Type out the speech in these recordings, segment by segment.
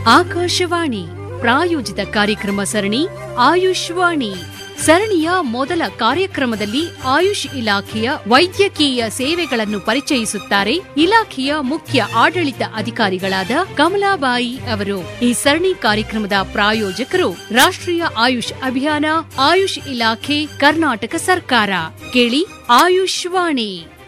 ಆಕಾಶವಾಣಿ ಪ್ರಾಯೋಜಿತ ಕಾರ್ಯಕ್ರಮ ಸರಣಿ ಆಯುಷ್ವಾಣಿ ಸರಣಿಯ ಮೊದಲ ಕಾರ್ಯಕ್ರಮದಲ್ಲಿ ಆಯುಷ್ ಇಲಾಖೆಯ ವೈದ್ಯಕೀಯ ಸೇವೆಗಳನ್ನು ಪರಿಚಯಿಸುತ್ತಾರೆ ಇಲಾಖೆಯ ಮುಖ್ಯ ಆಡಳಿತ ಅಧಿಕಾರಿಗಳಾದ ಕಮಲಾಬಾಯಿ ಅವರು ಈ ಸರಣಿ ಕಾರ್ಯಕ್ರಮದ ಪ್ರಾಯೋಜಕರು ರಾಷ್ಟ್ರೀಯ ಆಯುಷ್ ಅಭಿಯಾನ ಆಯುಷ್ ಇಲಾಖೆ ಕರ್ನಾಟಕ ಸರ್ಕಾರ ಕೇಳಿ ಆಯುಷ್ವಾಣಿ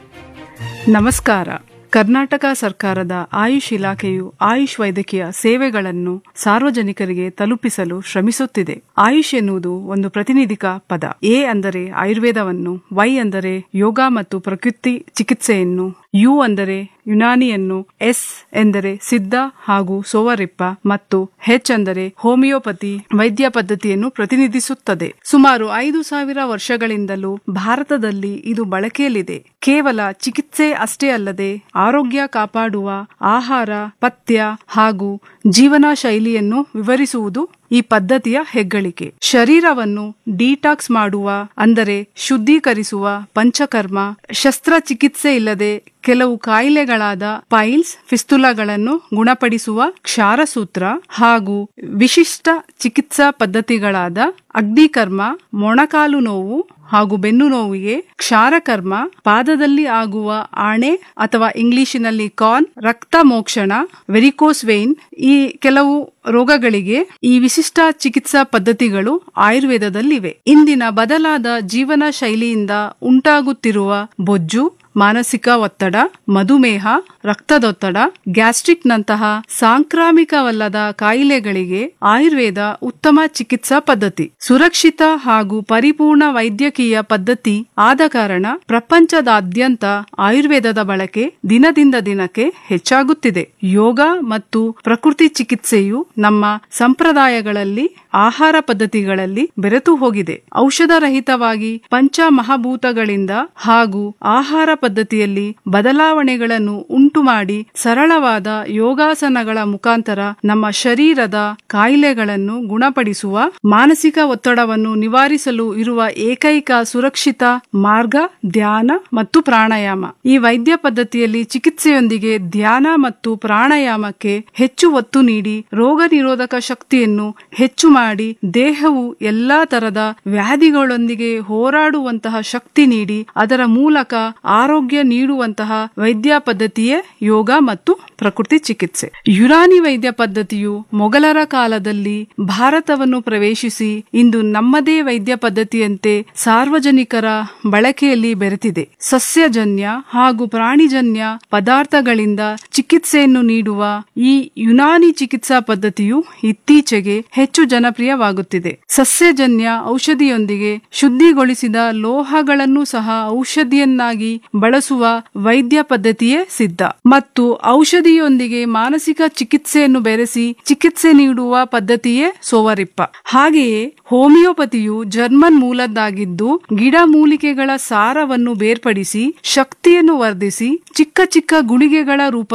ನಮಸ್ಕಾರ ಕರ್ನಾಟಕ ಸರ್ಕಾರದ ಆಯುಷ್ ಇಲಾಖೆಯು ಆಯುಷ್ ವೈದ್ಯಕೀಯ ಸೇವೆಗಳನ್ನು ಸಾರ್ವಜನಿಕರಿಗೆ ತಲುಪಿಸಲು ಶ್ರಮಿಸುತ್ತಿದೆ ಆಯುಷ್ ಎನ್ನುವುದು ಒಂದು ಪ್ರತಿನಿಧಿಕ ಪದ ಎ ಅಂದರೆ ಆಯುರ್ವೇದವನ್ನು ವೈ ಅಂದರೆ ಯೋಗ ಮತ್ತು ಪ್ರಕೃತಿ ಚಿಕಿತ್ಸೆಯನ್ನು ಯು ಅಂದರೆ ಯುನಾನಿಯನ್ನು ಎಸ್ ಎಂದರೆ ಸಿದ್ಧ ಹಾಗೂ ಸೋವರಿಪ್ಪ ಮತ್ತು ಹೆಚ್ ಅಂದರೆ ಹೋಮಿಯೋಪತಿ ವೈದ್ಯ ಪದ್ಧತಿಯನ್ನು ಪ್ರತಿನಿಧಿಸುತ್ತದೆ ಸುಮಾರು ಐದು ಸಾವಿರ ವರ್ಷಗಳಿಂದಲೂ ಭಾರತದಲ್ಲಿ ಇದು ಬಳಕೆಯಲ್ಲಿದೆ ಕೇವಲ ಚಿಕಿತ್ಸೆ ಅಷ್ಟೇ ಅಲ್ಲದೆ ಆರೋಗ್ಯ ಕಾಪಾಡುವ ಆಹಾರ ಪಥ್ಯ ಹಾಗೂ ಜೀವನ ಶೈಲಿಯನ್ನು ವಿವರಿಸುವುದು ಈ ಪದ್ಧತಿಯ ಹೆಗ್ಗಳಿಕೆ ಶರೀರವನ್ನು ಡಿಟಾಕ್ಸ್ ಮಾಡುವ ಅಂದರೆ ಶುದ್ಧೀಕರಿಸುವ ಪಂಚಕರ್ಮ ಶಸ್ತ್ರಚಿಕಿತ್ಸೆ ಇಲ್ಲದೆ ಕೆಲವು ಕಾಯಿಲೆಗಳಾದ ಪೈಲ್ಸ್ ಫಿಸ್ತುಲಾಗಳನ್ನು ಗುಣಪಡಿಸುವ ಕ್ಷಾರಸೂತ್ರ ಹಾಗೂ ವಿಶಿಷ್ಟ ಚಿಕಿತ್ಸಾ ಪದ್ಧತಿಗಳಾದ ಅಗ್ನಿಕರ್ಮ ಮೊಣಕಾಲು ನೋವು ಹಾಗೂ ಬೆನ್ನು ನೋವಿಗೆ ಕ್ಷಾರಕರ್ಮ ಪಾದದಲ್ಲಿ ಆಗುವ ಆಣೆ ಅಥವಾ ಇಂಗ್ಲಿಶಿನಲ್ಲಿ ಕಾನ್ ರಕ್ತ ಮೋಕ್ಷಣ ವೆರಿಕೋಸ್ ವೇನ್ ಈ ಕೆಲವು ರೋಗಗಳಿಗೆ ಈ ವಿಶಿಷ್ಟ ಚಿಕಿತ್ಸಾ ಪದ್ಧತಿಗಳು ಆಯುರ್ವೇದದಲ್ಲಿವೆ ಇಂದಿನ ಬದಲಾದ ಜೀವನ ಶೈಲಿಯಿಂದ ಉಂಟಾಗುತ್ತಿರುವ ಬೊಜ್ಜು ಮಾನಸಿಕ ಒತ್ತಡ ಮಧುಮೇಹ ರಕ್ತದೊತ್ತಡ ಗ್ಯಾಸ್ಟ್ರಿಕ್ ನಂತಹ ಸಾಂಕ್ರಾಮಿಕವಲ್ಲದ ಕಾಯಿಲೆಗಳಿಗೆ ಆಯುರ್ವೇದ ಉತ್ತಮ ಚಿಕಿತ್ಸಾ ಪದ್ಧತಿ ಸುರಕ್ಷಿತ ಹಾಗೂ ಪರಿಪೂರ್ಣ ವೈದ್ಯಕೀಯ ಪದ್ಧತಿ ಆದ ಕಾರಣ ಪ್ರಪಂಚದಾದ್ಯಂತ ಆಯುರ್ವೇದದ ಬಳಕೆ ದಿನದಿಂದ ದಿನಕ್ಕೆ ಹೆಚ್ಚಾಗುತ್ತಿದೆ ಯೋಗ ಮತ್ತು ಪ್ರಕೃತಿ ಚಿಕಿತ್ಸೆಯು ನಮ್ಮ ಸಂಪ್ರದಾಯಗಳಲ್ಲಿ ಆಹಾರ ಪದ್ಧತಿಗಳಲ್ಲಿ ಬೆರೆತು ಹೋಗಿದೆ ಔಷಧ ರಹಿತವಾಗಿ ಪಂಚ ಮಹಾಭೂತಗಳಿಂದ ಹಾಗೂ ಆಹಾರ ಪದ್ಧತಿಯಲ್ಲಿ ಬದಲಾವಣೆಗಳನ್ನು ಉಂಟು ಮಾಡಿ ಸರಳವಾದ ಯೋಗಾಸನಗಳ ಮುಖಾಂತರ ನಮ್ಮ ಶರೀರದ ಕಾಯಿಲೆಗಳನ್ನು ಗುಣಪಡಿಸುವ ಮಾನಸಿಕ ಒತ್ತಡವನ್ನು ನಿವಾರಿಸಲು ಇರುವ ಏಕೈಕ ಸುರಕ್ಷಿತ ಮಾರ್ಗ ಧ್ಯಾನ ಮತ್ತು ಪ್ರಾಣಾಯಾಮ ಈ ವೈದ್ಯ ಪದ್ಧತಿಯಲ್ಲಿ ಚಿಕಿತ್ಸೆಯೊಂದಿಗೆ ಧ್ಯಾನ ಮತ್ತು ಪ್ರಾಣಾಯಾಮಕ್ಕೆ ಹೆಚ್ಚು ಒತ್ತು ನೀಡಿ ರೋಗ ನಿರೋಧಕ ಶಕ್ತಿಯನ್ನು ಹೆಚ್ಚು ಮಾಡಿ ದೇಹವು ಎಲ್ಲಾ ತರದ ವ್ಯಾಧಿಗಳೊಂದಿಗೆ ಹೋರಾಡುವಂತಹ ಶಕ್ತಿ ನೀಡಿ ಅದರ ಮೂಲಕ ಆರೋಗ್ಯ ನೀಡುವಂತಹ ವೈದ್ಯ ಪದ್ಧತಿಯೇ ಯೋಗ ಮತ್ತು ಪ್ರಕೃತಿ ಚಿಕಿತ್ಸೆ ಯುನಾನಿ ವೈದ್ಯ ಪದ್ಧತಿಯು ಮೊಘಲರ ಕಾಲದಲ್ಲಿ ಭಾರತವನ್ನು ಪ್ರವೇಶಿಸಿ ಇಂದು ನಮ್ಮದೇ ವೈದ್ಯ ಪದ್ಧತಿಯಂತೆ ಸಾರ್ವಜನಿಕರ ಬಳಕೆಯಲ್ಲಿ ಬೆರೆತಿದೆ ಸಸ್ಯಜನ್ಯ ಹಾಗೂ ಪ್ರಾಣಿಜನ್ಯ ಪದಾರ್ಥಗಳಿಂದ ಚಿಕಿತ್ಸೆಯನ್ನು ನೀಡುವ ಈ ಯುನಾನಿ ಚಿಕಿತ್ಸಾ ಪದ್ಧತಿಯು ಇತ್ತೀಚೆಗೆ ಹೆಚ್ಚು ಜನಪ್ರಿಯವಾಗುತ್ತಿದೆ ಸಸ್ಯಜನ್ಯ ಔಷಧಿಯೊಂದಿಗೆ ಶುದ್ಧಿಗೊಳಿಸಿದ ಲೋಹಗಳನ್ನು ಸಹ ಔಷಧಿಯನ್ನಾಗಿ ಬಳಸುವ ವೈದ್ಯ ಪದ್ಧತಿಯೇ ಸಿದ್ಧ ಮತ್ತು ಔಷಧಿಯೊಂದಿಗೆ ಮಾನಸಿಕ ಚಿಕಿತ್ಸೆಯನ್ನು ಬೆರೆಸಿ ಚಿಕಿತ್ಸೆ ನೀಡುವ ಪದ್ಧತಿಯೇ ಸೋವರಿಪ್ಪ ಹಾಗೆಯೇ ಹೋಮಿಯೋಪತಿಯು ಜರ್ಮನ್ ಮೂಲದ್ದಾಗಿದ್ದು ಗಿಡಮೂಲಿಕೆಗಳ ಸಾರವನ್ನು ಬೇರ್ಪಡಿಸಿ ಶಕ್ತಿಯನ್ನು ವರ್ಧಿಸಿ ಚಿಕ್ಕ ಚಿಕ್ಕ ಗುಳಿಗೆಗಳ ರೂಪ